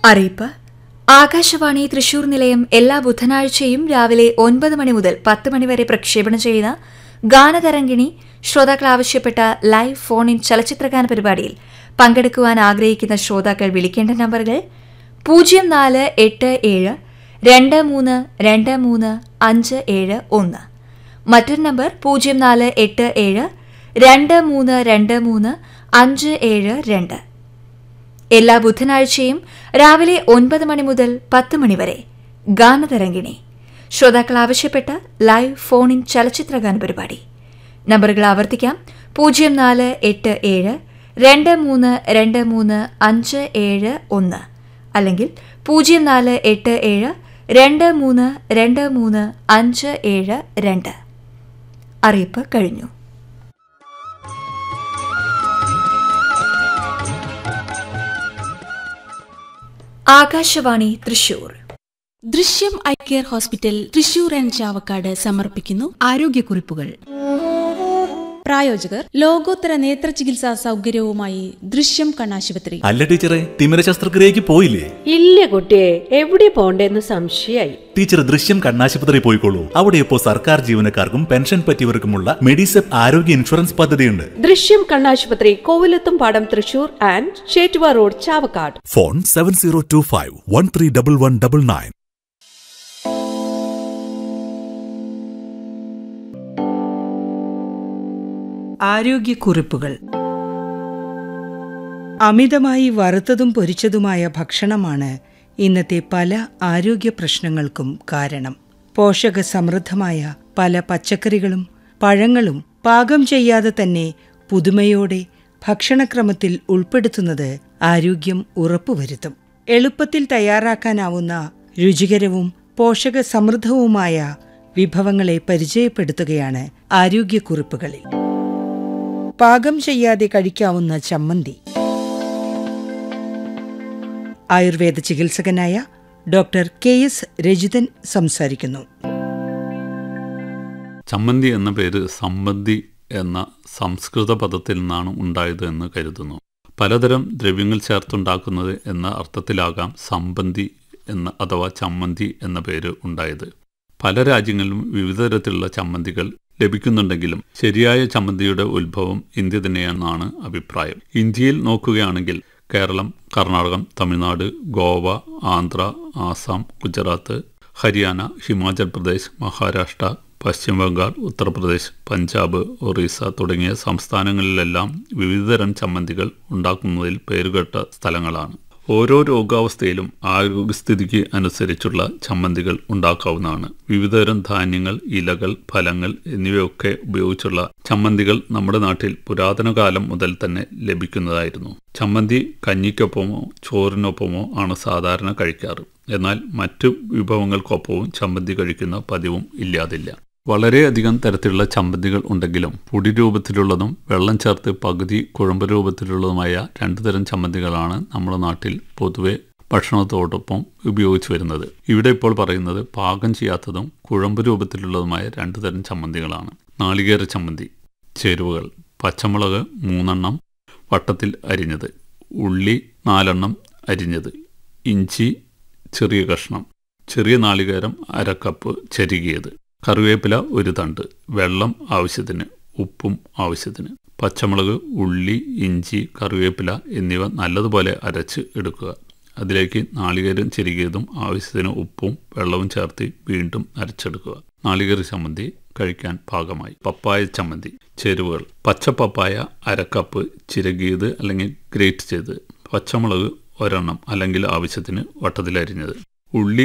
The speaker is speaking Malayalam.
അറിയിപ്പ് ആകാശവാണി തൃശൂർ നിലയം എല്ലാ ബുധനാഴ്ചയും രാവിലെ ഒൻപത് മണി മുതൽ പത്ത് മണി വരെ പ്രക്ഷേപണം ചെയ്യുന്ന ഗാനതരംഗിണി ശ്രോതാക്കൾ ആവശ്യപ്പെട്ട ലൈവ് ഫോൺ ഇൻ ചലച്ചിത്രഗാന പരിപാടിയിൽ പങ്കെടുക്കുവാൻ ആഗ്രഹിക്കുന്ന ശ്രോതാക്കൾ വിളിക്കേണ്ട നമ്പറുകൾ പൂജ്യം നാല് എട്ട് ഏഴ് രണ്ട് മൂന്ന് രണ്ട് മൂന്ന് അഞ്ച് ഏഴ് ഒന്ന് മറ്റൊരു നമ്പർ പൂജ്യം നാല് എട്ട് ഏഴ് രണ്ട് മൂന്ന് രണ്ട് മൂന്ന് അഞ്ച് ഏഴ് രണ്ട് എല്ലാ ബുധനാഴ്ചയും രാവിലെ ഒൻപത് മണി മുതൽ പത്ത് മണി വരെ ഗാനതരംഗിണി ശ്രോതാക്കൾ ആവശ്യപ്പെട്ട ലൈവ് ഫോൺ ഇൻ ചലച്ചിത്രഗാന പരിപാടി നമ്പറുകൾ ആവർത്തിക്കാം പൂജ്യം നാല് എട്ട് ഏഴ് രണ്ട് മൂന്ന് രണ്ട് മൂന്ന് അഞ്ച് ഏഴ് ഒന്ന് അല്ലെങ്കിൽ പൂജ്യം നാല് എട്ട് ഏഴ് രണ്ട് മൂന്ന് രണ്ട് മൂന്ന് അഞ്ച് ഏഴ് രണ്ട് അറിയിപ്പ് കഴിഞ്ഞു Akashvani Thrissur Drishyam eye care hospital Thrissur and Chavakkad സമർപ്പിക്കുന്നു ആരോഗ്യക്കുറിപ്പുകൾ പ്രായോജകർ ലോകോത്തര നേത്ര ചികിത്സാ സൗകര്യവുമായി ദൃശ്യം കണ്ണാശുപത്രി അല്ല ടീച്ചറെ തിമിര ശസ്ത്രക്രിയക്ക് പോയില്ലേ ഇല്ല കുട്ടിയെ എവിടെ പോണ്ടേന്ന് സംശയായി ടീച്ചർ ദൃശ്യം കണ്ണാശുപത്രി പോയിക്കോളൂ അവിടെ ഇപ്പോൾ സർക്കാർ ജീവനക്കാർക്കും പെൻഷൻ പറ്റിയവർക്കുമുള്ള മെഡിസെപ് ആരോഗ്യ ഇൻഷുറൻസ് പദ്ധതിയുണ്ട് ദൃശ്യം കണ്ണാശുപത്രി Kovilathum Padam Thrissur and Chettuva road Chavakkad phone seven zero two five one three double one double nine ആരോഗ്യക്കുറിപ്പുകൾ അമിതമായി വറുത്തതും പൊരിച്ചതുമായ ഭക്ഷണമാണ് ഇന്നത്തെ പല ആരോഗ്യ പ്രശ്നങ്ങൾക്കും കാരണം പോഷക സമൃദ്ധമായ പല പച്ചക്കറികളും പഴങ്ങളും പാകം ചെയ്യാതെ തന്നെ പുതുമയോടെ ഭക്ഷണക്രമത്തിൽ ഉൾപ്പെടുത്തുന്നത് ആരോഗ്യം ഉറപ്പുവരുത്തും എളുപ്പത്തിൽ തയ്യാറാക്കാനാവുന്ന രുചികരവും പോഷക സമൃദ്ധവുമായ വിഭവങ്ങളെ പരിചയപ്പെടുത്തുകയാണ് ആരോഗ്യക്കുറിപ്പുകളിൽ പാകം ചെയ്യാതെ കഴിക്കാവുന്ന ചമ്മന്തി ആയുർവേദ ചികിത്സകനായ ഡോക്ടർ കെ എസ് രജിതൻ സംസാരിക്കുന്നു ചമ്മന്തി എന്ന പേര് സമ്മന്തി എന്ന സംസ്കൃത പദത്തിൽ നിന്നാണ് ഉണ്ടായത് എന്ന് കരുതുന്നു പലതരം ദ്രവ്യങ്ങൾ ചേർത്തുണ്ടാക്കുന്നത് എന്ന അർത്ഥത്തിലാകാം സമ്പന്തി എന്ന അഥവാ ചമ്മന്തി എന്ന പേര് ഉണ്ടായത് പല രാജ്യങ്ങളിലും വിവിധ തരത്തിലുള്ള ചമ്മന്തികൾ ലഭിക്കുന്നുണ്ടെങ്കിലും ശരിയായ ചമ്മന്തിയുടെ ഉത്ഭവം ഇന്ത്യ തന്നെയെന്നാണ് അഭിപ്രായം ഇന്ത്യയിൽ നോക്കുകയാണെങ്കിൽ കേരളം കർണാടകം തമിഴ്നാട് ഗോവ ആന്ധ്ര ആസാം ഗുജറാത്ത് ഹരിയാന ഹിമാചൽ പ്രദേശ് മഹാരാഷ്ട്ര പശ്ചിമ ബംഗാൾ ഉത്തർപ്രദേശ് പഞ്ചാബ് ഒറീസ തുടങ്ങിയ സംസ്ഥാനങ്ങളിലെല്ലാം വിവിധതരം ചമ്മന്തികൾ ഉണ്ടാക്കുന്നതിൽ പേരുകേട്ട സ്ഥലങ്ങളാണ് ഓരോ രോഗാവസ്ഥയിലും ആരോഗ്യസ്ഥിതിക്ക് അനുസരിച്ചുള്ള ചമ്മന്തികൾ ഉണ്ടാക്കാവുന്നതാണ് വിവിധതരം ധാന്യങ്ങൾ ഇലകൾ ഫലങ്ങൾ എന്നിവയൊക്കെ ഉപയോഗിച്ചുള്ള ചമ്മന്തികൾ നമ്മുടെ നാട്ടിൽ പുരാതന കാലം മുതൽ തന്നെ ലഭിക്കുന്നതായിരുന്നു ചമ്മന്തി കഞ്ഞിക്കൊപ്പമോ ചോറിനൊപ്പമോ ആണ് സാധാരണ കഴിക്കാറ് എന്നാൽ മറ്റു വിഭവങ്ങൾക്കൊപ്പവും ചമ്മന്തി കഴിക്കുന്ന പതിവും ഇല്ലാതില്ല വളരെയധികം തരത്തിലുള്ള ചമ്മന്തികൾ ഉണ്ടെങ്കിലും പൊടി രൂപത്തിലുള്ളതും വെള്ളം ചേർത്ത് പകുതി കുഴമ്പ് രൂപത്തിലുള്ളതുമായ രണ്ടു തരം ചമ്മന്തികളാണ് നമ്മുടെ നാട്ടിൽ പൊതുവെ ഭക്ഷണത്തോടൊപ്പം ഉപയോഗിച്ചു വരുന്നത് ഇവിടെ ഇപ്പോൾ പറയുന്നത് പാകം ചെയ്യാത്തതും കുഴമ്പ് രൂപത്തിലുള്ളതുമായ രണ്ടു തരം ചമ്മന്തികളാണ് നാളികേര ചമ്മന്തി ചേരുവകൾ പച്ചമുളക് മൂന്നെണ്ണം വട്ടത്തിൽ അരിഞ്ഞത് ഉള്ളി നാലെണ്ണം അരിഞ്ഞത് ഇഞ്ചി ചെറിയ കഷ്ണം ചെറിയ നാളികേരം അര കപ്പ് ചരുകിയത് കറിവേപ്പില ഒരു തണ്ട് വെള്ളം ആവശ്യത്തിന് ഉപ്പും ആവശ്യത്തിന് പച്ചമുളക് ഉള്ളി ഇഞ്ചി കറിവേപ്പില എന്നിവ നല്ലതുപോലെ അരച്ച് എടുക്കുക അതിലേക്ക് നാളികേരം ചെരുകിയതും ആവശ്യത്തിന് ഉപ്പും വെള്ളവും ചേർത്ത് വീണ്ടും അരച്ചെടുക്കുക നാളികേര ചമ്മന്തി കഴിക്കാൻ പാകമായി പപ്പായ ചമ്മന്തി ചേരുവകൾ പച്ച പപ്പായ അരക്കപ്പ് ചിരകിയത് അല്ലെങ്കിൽ ഗ്രേറ്റ് ചെയ്ത് പച്ചമുളക് ഒരെണ്ണം അല്ലെങ്കിൽ ആവശ്യത്തിന് വട്ടത്തിലരിഞ്ഞത് ഉള്ളി